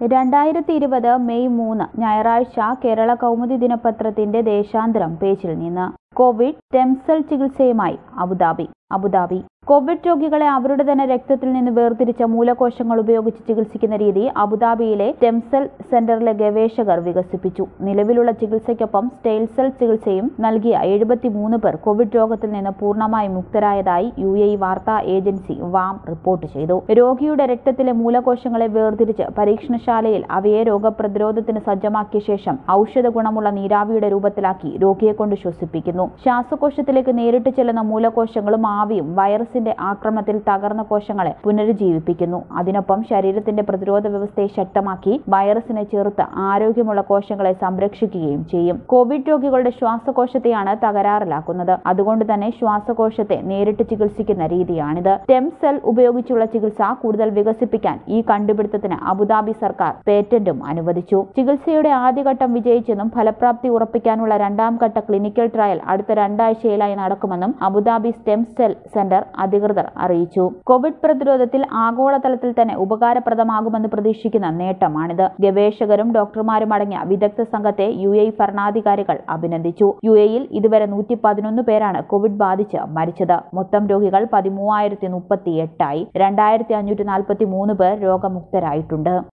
രണ്ടായിരത്തി ഇരുപത് മെയ് മൂന്ന് ഞായറാഴ്ച കേരള കൗമുദി ദിനപത്രത്തിന്റെ ദേശാന്തരം പേജിൽ നിന്ന് കോവിഡ് ടെംസെൽ ചികിത്സയുമായി അബുദാബി അബുദാബി കോവിഡ് രോഗികളെ അവരുടെ തന്നെ രക്തത്തിൽ നിന്ന് വേർതിരിച്ച മൂലകോശങ്ങൾ ഉപയോഗിച്ച് ചികിത്സിക്കുന്ന രീതി അബുദാബിയിലെ ടെംസെൽ സെന്ററിലെ ഗവേഷകർ വികസിപ്പിച്ചു നിലവിലുള്ള ചികിത്സയ്ക്കൊപ്പം സ്റ്റെയിൽ സെൽ ചികിത്സയും നൽകിയ എഴുപത്തിമൂന്ന് പേർ കോവിഡ് രോഗത്തിൽ നിന്ന് പൂർണ്ണമായി മുക്തരായതായി യു എ വാർത്താ ഏജൻസി വാം റിപ്പോർട്ട് ചെയ്തു രോഗിയുടെ രക്തത്തിലെ മൂലകോശങ്ങളെ വേർതിരിച്ച് പരീക്ഷണശാലയിൽ അവയെ രോഗപ്രതിരോധത്തിന് സജ്ജമാക്കിയ ശേഷം ഔഷധ ഗുണമുള്ള നീരാവിയുടെ രൂപത്തിലാക്കി രോഗിയെ കൊണ്ട് ശ്വസിപ്പിക്കുന്നു ശ്വാസകോശത്തിലേക്ക് നേരിട്ട് ചെല്ലുന്ന മൂലകോശങ്ങളും ആവിയും വൈറസിന്റെ ആക്രമണത്തിൽ തകർന്ന കോശങ്ങളെ പുനരുജ്ജീവിപ്പിക്കുന്നു അതിനൊപ്പം ശരീരത്തിന്റെ പ്രതിരോധ വ്യവസ്ഥയെ ശക്തമാക്കി വൈറസിനെ ചെറുത്ത് ആരോഗ്യമുള്ള കോശങ്ങളെ സംരക്ഷിക്കുകയും ചെയ്യും കോവിഡ് രോഗികളുടെ ശ്വാസകോശത്തെയാണ് തകരാറിലാക്കുന്നത് അതുകൊണ്ട് തന്നെ ശ്വാസകോശത്തെ നേരിട്ട് ചികിത്സിക്കുന്ന രീതിയാണിത് ടെം സെൽ ഉപയോഗിച്ചുള്ള ചികിത്സ കൂടുതൽ വികസിപ്പിക്കാൻ ഈ കണ്ടുപിടുത്തത്തിന് അബുദാബി സർക്കാർ പേറ്റന്റും അനുവദിച്ചു ചികിത്സയുടെ ആദ്യഘട്ടം വിജയിച്ചെന്നും ഫലപ്രാപ്തി ഉറപ്പിക്കാനുള്ള രണ്ടാം ഘട്ട ക്ലിനിക്കൽ ട്രയൽ അടുത്ത രണ്ടാഴ്ചയിലായി നടക്കുമെന്നും അബുദാബി സ്റ്റെം സെൽ സെന്റർ അധികൃതർ അറിയിച്ചു കോവിഡ് പ്രതിരോധത്തിൽ ആഗോളതലത്തിൽ തന്നെ ഉപകാരപ്രദമാകുമെന്ന് പ്രതീക്ഷിക്കുന്ന നേട്ടമാണിത് ഗവേഷകരും ഡോക്ടർമാരും അടങ്ങിയ വിദഗ്ധ സംഘത്തെ യു എ ഭരണാധികാരികൾ അഭിനന്ദിച്ചു യു എയിൽ ഇതുവരെ നൂറ്റി പതിനൊന്ന് പേരാണ് കോവിഡ് ബാധിച്ച് മരിച്ചത് മൊത്തം രോഗികൾ പതിമൂവായിരത്തി മുപ്പത്തി എട്ടായി രണ്ടായിരത്തി അഞ്ഞൂറ്റി നാൽപ്പത്തി മൂന്ന് പേർ രോഗമുക്തരായിട്ടുണ്ട്